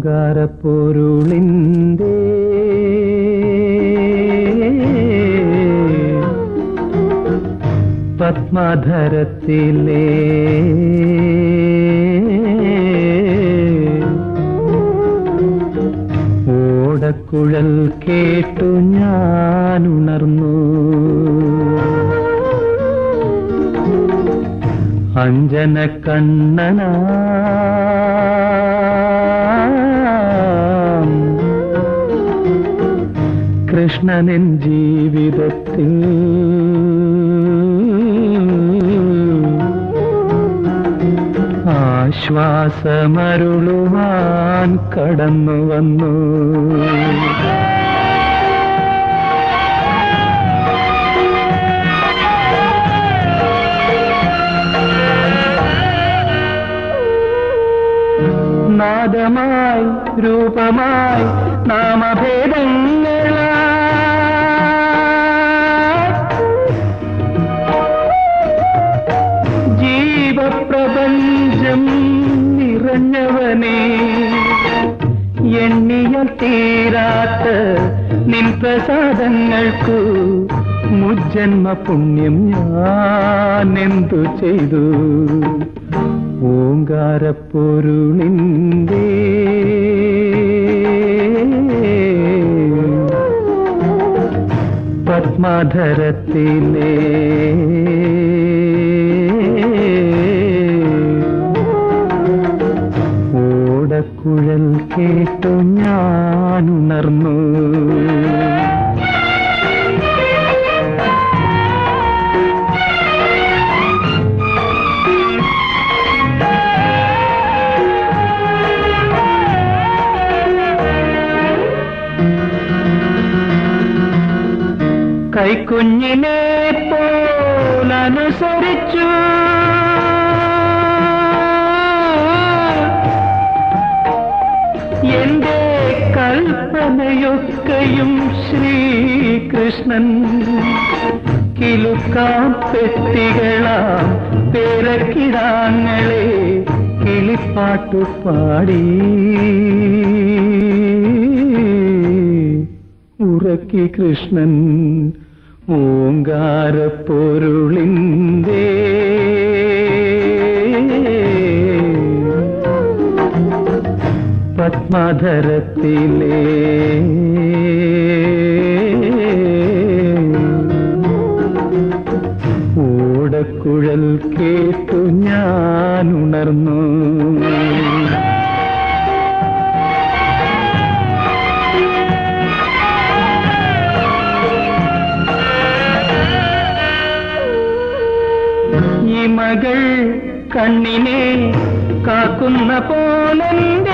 ഓങ്കാരപ്പൊരുളിൻ്റെ പത്മധരത്തിലേ ഓടക്കുഴൽ കേട്ടു ഞാനുണർന്നു അഞ്ജന കണ്ണന കൃഷ്ണനിൻ ജീവിതത്തിൽ ആശ്വാസമരുളുവാൻ കടന്നു വന്നു നാദമായി രൂപമായി നാമഭേദങ്ങളായി ജീവപ്രപഞ്ചം നിറഞ്ഞവനേ എണ്ണിയ തീരാത്ത നിൻ പ്രസാദങ്ങൾക്കു മുജ്ജന്മ പുണ്യം ഞാൻ എന്തു ചെയ്തു ഓങ്കാരപ്പൊരുളിൻ്റെ പത്മധരത്തിലേ ഓടക്കുഴൽ കേട്ടു ഞാനുണർന്നു കൈക്കുഞ്ഞിനെ പോലനുസരിച്ചു എന്റെ കൽപ്പനയൊക്കെയും ശ്രീകൃഷ്ണൻ കിലുക്കാം പെട്ടികളാം പേരക്കിടാങ്ങളെ കിളിപ്പാട്ടു പാടി ഉറക്കി കൃഷ്ണൻ ഓങ്കാരപ്പൊരുളിൻ്റെ പത്മധരത്തിലേ ഓടക്കുഴൽ കേട്ടു ഞാനുണർന്നു ഈ മകൾ കണ്ണിനെ കാക്കുന്ന പോലെന്റെ